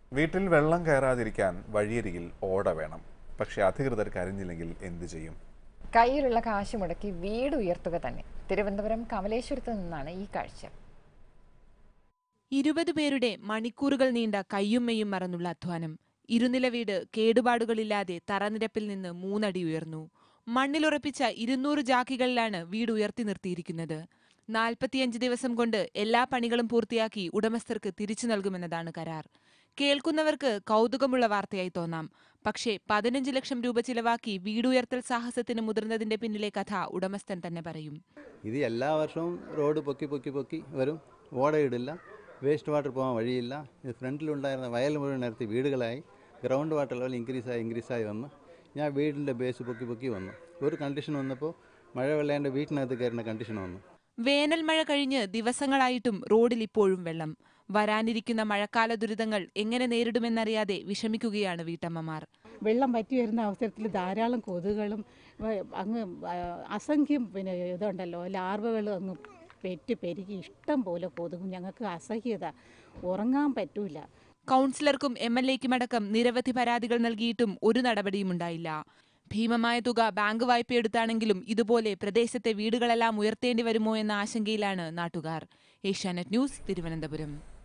വീട്ടിൽ വെള്ളം കയറാതിരിക്കാൻ വഴിയരികിൽ ഓട വേണം പക്ഷെ അധികൃതർ കരഞ്ഞില്ലെങ്കിൽ എന്തു ചെയ്യും കയ്യിലുള്ള കാശ് മുടക്കി വീട് ഉയർത്തുക തന്നെ തിരുവനന്തപുരം കമലേശ്വരത്ത് നിന്നാണ് ഈ കാഴ്ച ഇരുപത് പേരുടെ മണിക്കൂറുകൾ നീണ്ട കയ്യുമ്മയും മറന്നുള്ള അധ്വാനം ഇരുനില വീട് കേടുപാടുകളില്ലാതെ തറനിരപ്പിൽ നിന്ന് മൂന്നടി ഉയർന്നു മണ്ണിലുറപ്പിച്ച ഇരുന്നൂറ് ജാക്കികളിലാണ് വീട് ഉയർത്തി നിർത്തിയിരിക്കുന്നത് നാൽപ്പത്തിയഞ്ച് ദിവസം കൊണ്ട് എല്ലാ പണികളും പൂർത്തിയാക്കി ഉടമസ്ഥർക്ക് തിരിച്ചു നൽകുമെന്നതാണ് കരാർ കേൾക്കുന്നവർക്ക് കൗതുകമുള്ള വാർത്തയായി തോന്നാം പക്ഷേ പതിനഞ്ച് ലക്ഷം രൂപ ചിലവാക്കി വീടുയർത്തൽ സാഹസത്തിന് മുതിർന്നതിന്റെ പിന്നിലെ കഥ ഉടമസ്ഥൻ തന്നെ പറയും ഇത് എല്ലാ വർഷവും റോഡ് പൊക്കി പൊക്കി പൊക്കി വരും ഓടയിടില്ല വേസ്റ്റ് വാട്ടർ പോകാൻ വഴിയില്ല ഇത് ഫ്രണ്ടിലുണ്ടായിരുന്ന വയൽ മുഴുവൻ നിരത്തി വീടുകളായി ഗ്രൗണ്ട് വാട്ടർ ലെവൽ ഇൻക്രീസായി ഇൻക്രീസായി വന്നു ഞാൻ വീടിൻ്റെ ബേസ് പൊക്കി പൊക്കി വന്നു ഒരു കണ്ടീഷൻ വന്നപ്പോൾ മഴ വെള്ളം എൻ്റെ വീട്ടിനകത്ത് കയറുന്ന കണ്ടീഷൻ വന്നു വേനൽ മഴ കഴിഞ്ഞ് ദിവസങ്ങളായിട്ടും റോഡിൽ ഇപ്പോഴും വെള്ളം വരാനിരിക്കുന്ന മഴക്കാല ദുരിതങ്ങൾ എങ്ങനെ നേരിടുമെന്നറിയാതെ വിഷമിക്കുകയാണ് വീട്ടമ്മമാർ വെള്ളം വറ്റി വരുന്ന അവസരത്തിൽ ധാരാളം കൊതുകുകളും വ- അങ്ങ് ആ, അസംഖ്യം പിന്നെ ഇതുണ്ടല്ലോ ലാർവകൾ അങ്ങ് പെറ്റ് പെരുകി ഇഷ്ടം പോലെ കൊതുകും ഞങ്ങൾക്ക് അസഹ്യത ഉറങ്ങാൻ പറ്റൂല കൗൺസിലർക്കും എം എൽ എക്കുമടക്കം നിരവധി പരാതികൾ നൽകിയിട്ടും ഒരു നടപടിയും ഉണ്ടായില്ല ഭീമമായ തുക ബാങ്ക് വായ്പയെടുത്താണെങ്കിലും ഇതുപോലെ പ്രദേശത്തെ വീടുകളെല്ലാം ഉയർത്തേണ്ടി വരുമോ എന്ന ആശങ്കയിലാണ് നാട്ടുകാർ ഏഷ്യാനെറ്റ് ന്യൂസ് തിരുവനന്തപുരം